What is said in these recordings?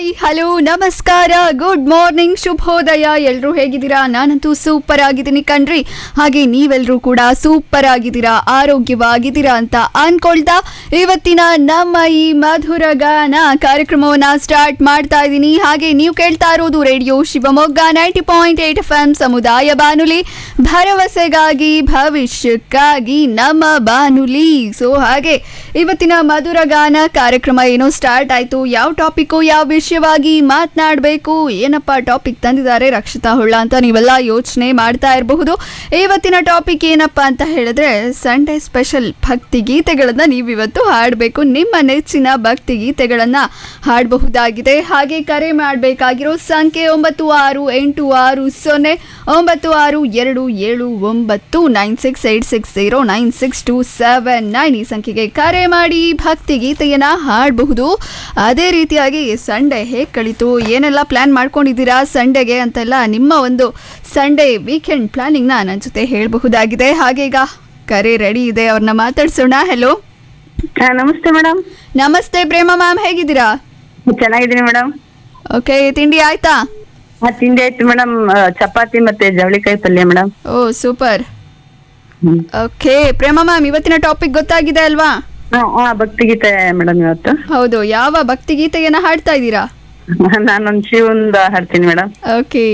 Hi hello ನಮಸ್ಕಾರ good morning ಶುಭೋದಯ ಎಲ್ಲರೂ ಹೇಗಿದ್ದೀರಾ ನಾನಂತೂ ಸೂಪರ್ ಆಗಿದ್ದೀನಿ ಕಣ್ರಿ ಹಾಗೆ ನೀವೆಲ್ಲರೂ ಕೂಡ ಸೂಪರ್ ಆಗಿದ್ದೀರಾ ಆರೋಗ್ಯವಾಗಿದ್ದೀರಾ ಅಂತ ಅನ್ಕೊಳ್ತಾ ಇವತ್ತಿನ ನಮ್ಮ ಈ ಮಧುರ ಗಾನ ಕಾರ್ಯಕ್ರಮವನ್ನ ಸ್ಟಾರ್ಟ್ ಮಾಡ್ತಾ ಇದ್ದೀನಿ ಹಾಗೆ ನೀವು ಕೇಳ್ತಾ ಇರೋದು radio Shivamogga ninety point eight F M ಸಮುದಾಯ ಬಾನುಲಿ ಭರವಸೆಗಾಗಿ ಭವಿಷ್ಯಕ್ಕಾಗಿ ನಮ್ಮ ಬಾನುಲಿ ಸೊ ಹಾಗೆ ಇವತ್ತಿನ ಮಧುರ ಗಾನ ಕಾರ್ಯಕ್ರಮ ಏನೋ ಸ್ಟಾರ್ಟ್ ಆಯ್ತು ಯಾವ ಟಾಪಿಕ್ಕು ಯಾವ ವಿಷಯವಾಗಿ ಮಾತನಾಡಬೇಕು ಏನಪ್ಪ ಟಾಪಿಕ್ ತಂದಿದ್ದಾರೆ ರಕ್ಷಿತಾ ಹೊಳ್ಳ ಅಂತ ನೀವೆಲ್ಲ ಯೋಚನೆ ಮಾಡ್ತಾ ಇರಬಹುದು ಇವತ್ತಿನ ಟಾಪಿಕ್ ಏನಪ್ಪ ಅಂತ ಹೇಳಿದ್ರೆ ಸಂಡೇ ಸ್ಪೆಷಲ್ ಭಕ್ತಿ ಗೀತೆಗಳನ್ನ ನೀವು ಇವತ್ತು ಹಾಡಬೇಕು ನಿಮ್ಮ ನೆಚ್ಚಿನ ಭಕ್ತಿ ಗೀತೆಗಳನ್ನ ಹಾಡಬಹುದಾಗಿದೆ ಹಾಗೆ ಕರೆ ಮಾಡಬೇಕಾಗಿರೋ ಸಂಖ್ಯೆ ಒಂಬತ್ತು ಆರು ಎಂಟು ಆರು ಸೊನ್ನೆ ಒಂಬತ್ತು ಆರು ಎರಡು ಏಳು ಒಂಬತ್ತು nine six eight six zero nine six two seven nine ಈ ಸಂಖ್ಯೆಗೆ ಕರೆ ಮಾಡಿ ಭಕ್ತಿ ಗೀತೆಯನ್ನ ಹಾಡಬಹುದು ಅದೇ ರೀತಿಯಾಗಿ ಸಂಡೇ ಹೇಗೆ ಕಳೀತು ಏನೆಲ್ಲ ಪ್ಲಾನ್ ಮಾಡ್ಕೊಂಡಿದ್ದೀರಾ ಸಂಡೇಗೆ ಅಂತೆಲ್ಲ ನಿಮ್ಮ ಒಂದು ಸಂಡೇ ವೀಕೆಂಡ್ ಪ್ಲಾನಿಂಗ್ನ ನನ್ನ ಜೊತೆ ಹೇಳಬಹುದಾಗಿದೆ ಹಾಗೆ ಈಗ ಕರೆ ರೆಡಿ ಇದೆ ಅವ್ರನ್ನ ಮಾತಾಡ್ಸೋಣ ಹೆಲೋ ಹಾ ನಮಸ್ತೆ ಮೇಡಮ್ ನಮಸ್ತೆ ಪ್ರೇಮ ಮ್ಯಾಮ್ ಹೇಗಿದ್ದೀರಾ ಚೆನ್ನಾಗಿದ್ದೀನಿ ಮೇಡಮ್ ಓಕೆ ತಿಂಡಿ ಆಯ್ತಾ ಹಾ ತಿಂಡಿ ಆಯ್ತು ಮೇಡಮ್ ಚಪಾತಿ ಮತ್ತೆ ಜವಳಿಕಾಯಿ ಪಲ್ಯ ಮೇಡಮ್ ಓ ಸೂಪರ್ ಓಕೆ ಪ್ರೇಮ ಮ್ಯಾಮ್ ಇವತ್ತಿನ ಟಾಪಿಕ್ ಗೊತ್ತಾಗಿದೆ ಅಲ್ವಾ ಹಾ ಹಾ ಭಕ್ತಿಗೀತೆ ಮೇಡಮ್ ಇವತ್ತು ಹೌದು ಯಾವ ಭಕ್ತಿ ಗೀತೆಯನ್ನ ಹಾಡ್ತಾ ಇದ್ದೀರಾ ನಾನೊಂದು ಶಿವಂದ ಹಾಡ್ತೀನಿ ಮೇಡಮ್ ಓಕೆ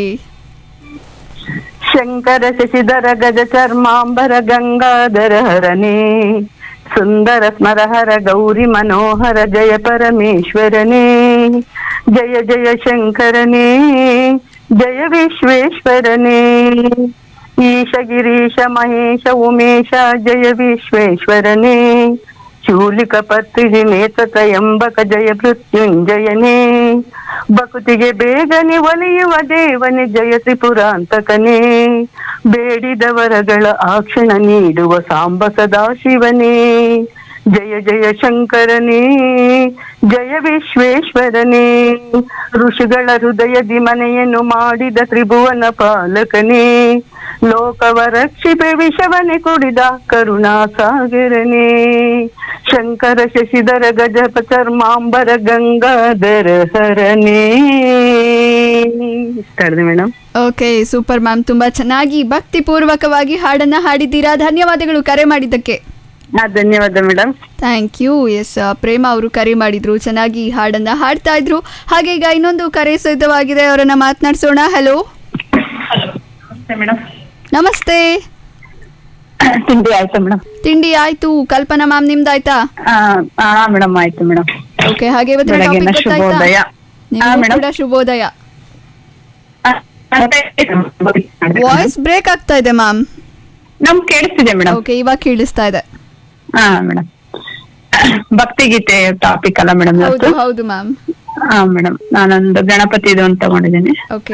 ಶಂಕರ ಶಶಿಧರ ಗಜ ಚರ್ಮಾಂಬರ ಗಂಗಾಧರ ಹರನೇ ಸುಂದರ ಸ್ಮರಹರ ಗೌರಿ ಮನೋಹರ ಜಯ ಪರಮೇಶ್ವರನೇ ಜಯ ಜಯ ಶಂಕರನೇ ಜಯ ವಿಶ್ವೇಶ್ವರನೇ ಈಶ ಗಿರೀಶ ಮಹೇಶ ಉಮೇಶ ಜಯ ವಿಶ್ವೇಶ್ವರನೇ ಶೂಲಿಕ ಪತ್ರಿಜಿ ನೇತಕ ಎಂಬಕ ಜಯ ಮೃತ್ಯುಂಜಯನೇ ಭಕುತಿಗೆ ಬೇಗನೆ ಒಲಿಯುವ ದೇವನೇ ಜಯ ತ್ರಿಪುರಾಂತಕನೇ ಬೇಡಿದ ವರಗಳ ಆಕ್ಷಣ ನೀಡುವ ಸಾಂಬ ಸದಾಶಿವನೇ ಜಯ ಜಯ ಶಂಕರನೇ ಜಯ ವಿಶ್ವೇಶ್ವರನೇ ಋಷಿಗಳ ಹೃದಯದಿ ಮನೆಯನ್ನು ಮಾಡಿದ ತ್ರಿಭುವನ ಪಾಲಕನೇ ಲೋಕವ ರಕ್ಷಿಪೆ ವಿಷವನೆ ಕುಡಿದ ಕರುಣಾ ಸಾಗರನೇ ಶಂಕರ ಶಶಿಧರ ಗಜಪ ಚರ್ಮಾಂಬರ ಗಂಗಾಧರ ಹರನೇ ಇಷ್ಟ ಮೇಡಮ್ ಓಕೆ ಸೂಪರ್ ಮ್ಯಾಮ್ ತುಂಬಾ ಚೆನ್ನಾಗಿ ಭಕ್ತಿಪೂರ್ವಕವಾಗಿ ಹಾಡನ್ನ ಹಾಡಿದ್ದೀರಾ ಧನ್ಯವಾದಗಳು ಕರೆ ಮಾಡಿದ್ದಕ್ಕೆ ಹಾ ಧನ್ಯವಾದ madam thank you yes Prema ಅವರು ಕರೆ ಮಾಡಿದ್ರು ಚೆನ್ನಾಗಿ ಹಾಡನ್ನ ಹಾಡ್ತಾ ಇದ್ರು ಹಾಗೆ ಈಗ ಇನ್ನೊಂದು ಕರೆ ಸಿದ್ಧವಾಗಿದೆ ಅವರನ್ನ ಮಾತನಾಡ್ಸೋಣ ಹಲೋ ಮೇಡಮ್ ನಮಸ್ತೆ ತಿಂಡಿ ಆಯ್ತಾ ಮೇಡಮ್ ತಿಂಡಿ ಆಯ್ತು ಕಲ್ಪನಾ ಮ್ಯಾಮ್ ನಿಮ್ದಾಯ್ತಾ ಹಾ ಮೇಡಮ್ ಆಯ್ತು ಮೇಡಮ್ ಓಕೆ ಹಾಗೆ ಇವತ್ತಿನ ಬೆಳಗ್ಗಿನ ಟಾಪಿಕ್ ಗೊತ್ತಾಯ್ತಾ ಶುಭೋದಯ. ಹಾ, ನಿಮ್ಗೂ ಮೇಡಮ್. ಕೂಡ ಶುಭೋದಯ ವಾಯ್ಸ್ ಬ್ರೇಕ್ ಆಗ್ತಾ ಇದೆ ಮ್ಯಾಮ್ ನಮ್ ಕೇಳಿಸ್ತಿದೆ ಮೇಡಮ್ ಓಕೆ ಇವಾಗ ಕೇಳಿಸ್ತಾ ಇದೆ ಹಾ ಮೇಡಮ್ ಭಕ್ತಿಗೀತೆ ಟಾಪಿಕ್ ಅಲ್ಲ ಮೇಡಮ್ ಹೌದು ಹೌದು ಮ್ಯಾಮ್ ಹಾ ಮೇಡಮ್ ನಾನೊಂದು ಗಣಪತಿದು ಅಂತ ತಗೊಂಡಿದ್ದೀನಿ ಓಕೆ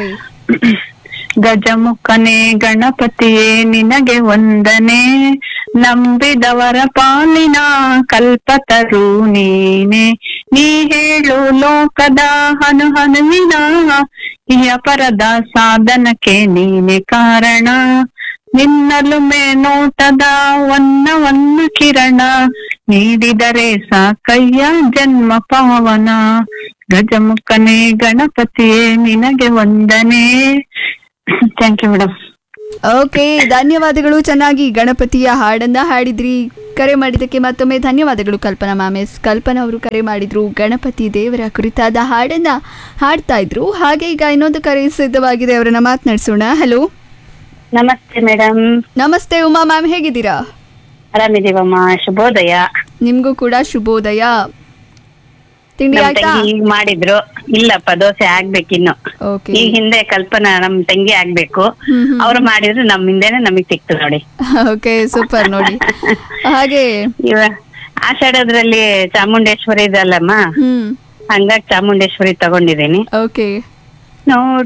ಗಜಮುಖನೇ ಗಣಪತಿಯೇ ನಿನಗೆ ವಂದನೆ ನಂಬಿದವರ ಪಾಲಿನ ಕಲ್ಪತರು ನೀನೆ ನೀ ಹೇಳು ಲೋಕದ ಹನು ಹನುವಿನ ಈ ಅಪರದ ಸಾಧನಕ್ಕೆ ನೀನೆ ಕಾರಣ ನಿನ್ನಲು ನೋಟದ ವನ್ನ ವನ್ನ ಕಿರಣ ನೀಡಿದರೆ ಸಾಕಯ್ಯ ಜನ್ಮ ಪಾವನ ಗಜಮುಖನೇ ಗಣಪತಿಯೇ ನಿನಗೆ ವಂದನೆ ಥ್ಯಾಂಕ್ ಯು ಮೇಡಮ್ ಓಕೆ ಧನ್ಯವಾದಗಳು ಚೆನ್ನಾಗಿ ಗಣಪತಿಯ ಹಾಡನ್ನ ಹಾಡಿದ್ರಿ ಕರೆ ಮಾಡಿದ್ದಕ್ಕೆ ಮತ್ತೊಮ್ಮೆ ಧನ್ಯವಾದಗಳು ಕಲ್ಪನಾ ಮ್ಯಾಮ್ ಎಸ್ ಕಲ್ಪನಾ ಅವರು ಕರೆ ಮಾಡಿದ್ರು ಗಣಪತಿ ದೇವರ ಕುರಿತಾದ ಹಾಡನ್ನ ಹಾಡ್ತಾ ಇದ್ರು ಹಾಗೆ ಈಗ ಇನ್ನೊಂದು ಕರೆ ಸಿದ್ಧವಾಗಿದೆ ಅವರನ್ನ ಮಾತನಾಡಿಸೋಣ ಹಲೋ ನಮಸ್ತೆ ಮೇಡಮ್ ನಮಸ್ತೆ ಉಮಾ ಮ್ಯಾಮ್ ಹೇಗಿದ್ದೀರಾ ಆರಾಮಿದೀವಮ್ಮ ಶುಭೋದಯ ನಿಮ್ಗೂ ಕೂಡ ಶುಭೋದಯ ತಿಂಡಿ ನಮ್ ಆಯ್ತಾ ತಂಗಿ ಈಗ ಮಾಡಿದ್ರು ಇಲ್ಲಪ್ಪ ದೋಸೆ ಆಗ್ಬೇಕಿನ್ನು ಓಕೆ ಈ ಹಿಂದೆ ಕಲ್ಪನಾ ನಮ್ ತಂಗಿ ಆಗ್ಬೇಕು ಹ್ಮ್, ಹ್ಮ್. ಅವ್ರು ಮಾಡಿದ್ರು ನಮ್ ಹಿಂದೆನೆ ನಮಗ್ ಸಿಕ್ತು ನೋಡಿ ಓಕೆ ಸೂಪರ್ ನೋಡಿ ಹಾಗೆ ಇವ ಆಷಾಢದ್ರಲ್ಲಿ ಚಾಮುಂಡೇಶ್ವರಿ ಇದಲ್ಲಮ್ಮ ಹ್ಮ್ ಹಂಗಾಗಿ ಚಾಮುಂಡೇಶ್ವರಿ ತಗೊಂಡಿದ್ದೀನಿ ಓಕೆ ನೋಡು